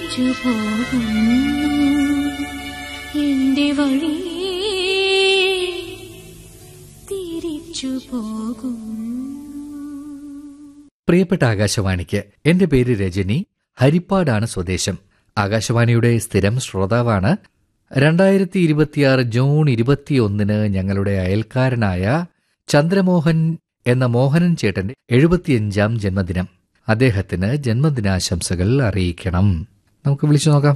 തിരിച്ചു പോകുന്നു എന്റെ വഴി തിരിച്ചു പോകുന്നു പ്രിയപ്പെട്ട ആകാശവാണിക്ക് എന്റെ പേര് രജനി ഹരിപ്പാടാണ് സ്വദേശം ആകാശവാണിയുടെ സ്ഥിരം ശ്രോതാവാണ് രണ്ടായിരത്തി ഇരുപത്തിയാറ് ജൂൺ ഇരുപത്തിയൊന്നിന് ഞങ്ങളുടെ അയൽക്കാരനായ ചന്ദ്രമോഹൻ എന്ന മോഹനൻ ചേട്ടന്റെ എഴുപത്തിയഞ്ചാം ജന്മദിനം അദ്ദേഹത്തിന് ജന്മദിനാശംസകൾ അറിയിക്കണം നമുക്ക് വിളിച്ചു നോക്കാം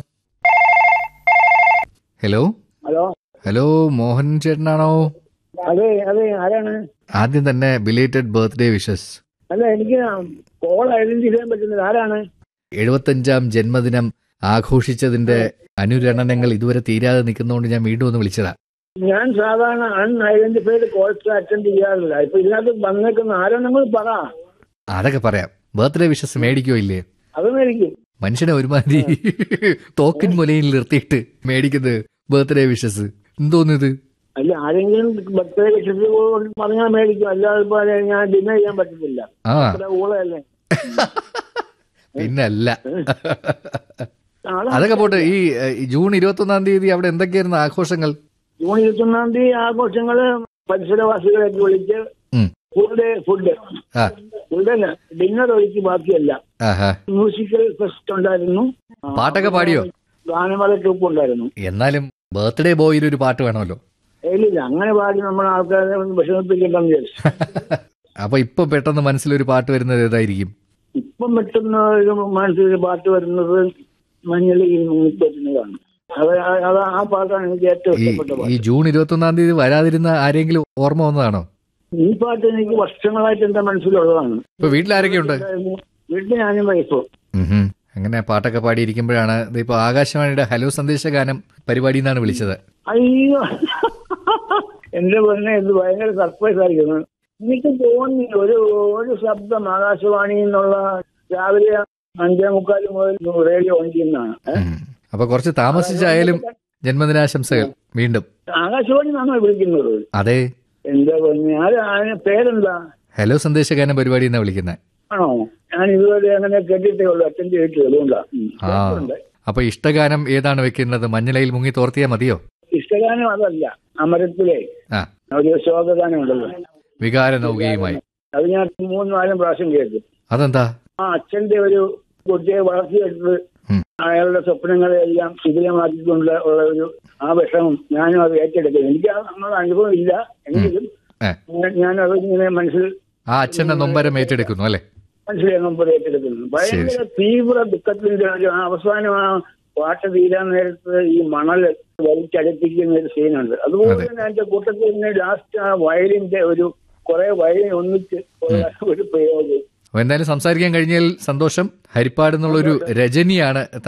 ഹലോ ഹലോ ഹലോ മോഹൻ ചേട്ടനാണോ അതെ അതെ ആരാണ് ആദ്യം തന്നെ ബിലേറ്റഡ് ബർത്ത്ഡേ വിഷസ് അല്ല എനിക്ക് കോൾ ഐഡന്റിഫൈ ചെയ്യാൻ പറ്റുന്നത് ആരാണ് എഴുപത്തഞ്ചാം ജന്മദിനം ആഘോഷിച്ചതിന്റെ അനുരണനങ്ങൾ ഇതുവരെ തീരാതെ നിൽക്കുന്നതുകൊണ്ട് ഞാൻ വീണ്ടും ഒന്ന് വിളിച്ചതാ ഞാൻ സാധാരണ അൺഐഡന്റിഫൈഡ് കോൾസ് അറ്റൻഡ് ചെയ്യാറില്ല ഇപ്പൊ ഇതിനകത്ത് വന്നേക്കുന്ന ആരാണെന്ന് പറ അതൊക്കെ പറയാം ബർത്ത്ഡേ വിഷസ് മേടിക്കോ ഇല്ലേ അതൊന്നും എനിക്ക് മനുഷ്യനെ ഒരുമാതിരി തോക്കിൻ മുലയിൽ നിർത്തിയിട്ട് മേടിക്കുന്നത് ബർത്ത്ഡേ വിഷസ് എന്തോന്നിത് അല്ല ആരെങ്കിലും ബർത്ത്ഡേ വിഷസ് പറഞ്ഞാൽ മേടിക്കും അല്ലാതെ ഇപ്പൊ ഞാൻ ഡിന്നർ ചെയ്യാൻ പറ്റത്തില്ല ആ ഇവിടെ ഊളയല്ലേ പിന്നല്ല നാളെ അതൊക്കെ പോട്ടെ ഈ ഏ, ഈ ജൂൺ ഇരുപത്തി ഒന്നാം തീയതി അവിടെ എന്തൊക്കെയായിരുന്നു ആഘോഷങ്ങൾ ജൂൺ ഇരുപത്തൊന്നാം തീയതി ആഘോഷങ്ങള് പരിസരവാസികളെയൊക്കെ വിളിച്ച് ഉം. ഫുൾ ഡേ ഫുഡ് ആ ഫുൾ ഡേ ഡിന്നർ ഒഴിച്ച് ബാക്കിയല്ല ആഹാ മ്യൂസിക്കൽ ഫെസ്റ്റ് ഉണ്ടായിരുന്നു ആ, പാട്ടൊക്കെ പാടിയോ? ഗാനമേള ട്രൂപ്പ് ഉണ്ടായിരുന്നു എന്നാലും ബർത്ത്ഡേ ബോയിൽ ഒരു പാട്ട് വേണമല്ലോ ഇല്ലില്ല അങ്ങനെ പാടി നമ്മൾ ആൾക്കാരെ ഒന്ന് വിഷമിപ്പിക്കണ്ടെന്ന് വിചാരിച്ചു അപ്പൊ ഇപ്പൊ പെട്ടെന്ന് മനസ്സിലൊരു പാട്ട് വരുന്നത് ഏതായിരിക്കും ഇപ്പം പെട്ടെന്ന് ഒരു മനസ്സിൽ പാട്ട് വരുന്നത് മഞ്ഞളിൽ മുങ്ങിപ്പറ്റുന്നതാണ് അത് ആ- അത് ആ പാട്ടാണ് എനിക്ക് ഏറ്റവും ഈ ഇഷ്ടപ്പെട്ട ഈ പാട്ട് ജൂൺ ഇരുപത്തി ഒന്നാം തീയതി വരാതിരുന്ന ആരെങ്കിലും ഓർമ്മ വന്നതാണോ ഈ പാട്ട് എനിക്ക് വർഷങ്ങളായിട്ട് എന്റെ മനസ്സിലുള്ളതാണ് ഇപ്പൊ വീട്ടിലാരൊക്കെയുണ്ട് വീട്ടിൽ ഞാനും വൈഫും ഉഹും. അങ്ങനെ പാട്ടൊക്കെ പാടിയിരിക്കുമ്പോഴാണ് ഇപ്പൊ ആകാശവാണിയുടെ ഹലോ സന്ദേശ ഗാനം പരിപാടി എന്നാണ് വിളിച്ചത് അയ്യോ എന്റെ പെണ്ണെ ഇത് ഭയങ്കര സർപ്രൈസ് ആയിരിക്കുന്നു എനിക്ക് തോന്നി ഒരു ഒരു ശബ്ദം ആകാശവാണി എന്നുള്ള രാവിലെ അഞ്ചേ മുക്കാൽ മുതൽ റേഡിയോ ഓൺ ചെയ്യുന്നതാണ് ഏ? ഉം. അപ്പൊ കുറച്ച് താമസിച്ചായാലും ജന്മദിനാശംസകൾ വീണ്ടും ആകാശവാണി നിന്നാണോ വിളിക്കുന്നത് അതെ എന്താ പറഞ്ഞ അതിന് പേരെന്താ ഹലോ സന്ദേശ ഗാനം പരിപാടി എന്നാ വിളിക്കുന്നത് ആണോ ഞാൻ ഇതുവരെ അങ്ങനെ കേട്ടിട്ടേ ഉള്ളൂ അറ്റൻഡ് ചെയ്തിട്ടില്ല അതുകൊണ്ടാ ഉം. ആ കേട്ടിട്ടുണ്ട്. അപ്പൊ ഇഷ്ടഗാനം ഏതാണ് വെക്കുന്നത് മഞ്ഞളയിൽ മുങ്ങി തോർത്തിയാ മതിയോ ഇഷ്ടഗാനം അതല്ല അമരത്തിലെ ആ ഒരു ശോകഗാനം ഉണ്ടല്ലോ വികാര നൗകയുമായി അത് ഞാൻ മൂന്ന് നാലും പ്രാവശ്യം കേട്ടു അതെന്താ ആ അച്ഛന്റെ ഒരു കുട്ടിയെ വളർത്തിയെടുത്ത് ഉം. അയാളുടെ സ്വപ്നങ്ങളെ എല്ലാം ശിഥിലമാക്കിക്കൊണ്ട് ഉള്ള ഒരു ആ വിഷമം ഞാനും അത് ഏറ്റെടുക്കുന്നു എനിക്ക് ആ അങ്ങനെ അനുഭവം ഇല്ല എങ്കിലും ഏ ഞാൻ- ഞാനത് ഇങ്ങനെ മനസ്സിൽ ആ അച്ഛന്റെ നൊമ്പരം ഏറ്റെടുക്കുന്നു അല്ലെ മനസ്സിലാകുമ്പോൾ ഏറ്റെടുക്കുന്നു ഭയങ്കര തീവ്ര ദുഃഖത്തിന്റെ ഒരു ആ അവസാനം ആ പാട്ട് തീരാൻ നേരത്ത് ഈ മണൽ വലിച്ചടുപ്പിക്കുന്ന ഒരു സീനുണ്ട് അതുപോലെ തന്നെ അതിന്റെ കൂട്ടത്തിൽ തന്നെ ലാസ്റ്റ് ആ വയലിന്റെ ഒരു കുറെ വയലിൻ ഒന്നിച്ച് ഉള്ള ഒരു പ്രയോഗം അപ്പൊ എന്തായാലും സംസാരിക്കാൻ കഴിഞ്ഞാൽ സന്തോഷം ഹരിപ്പാട് എന്നുള്ളൊരു രജനിയാണ്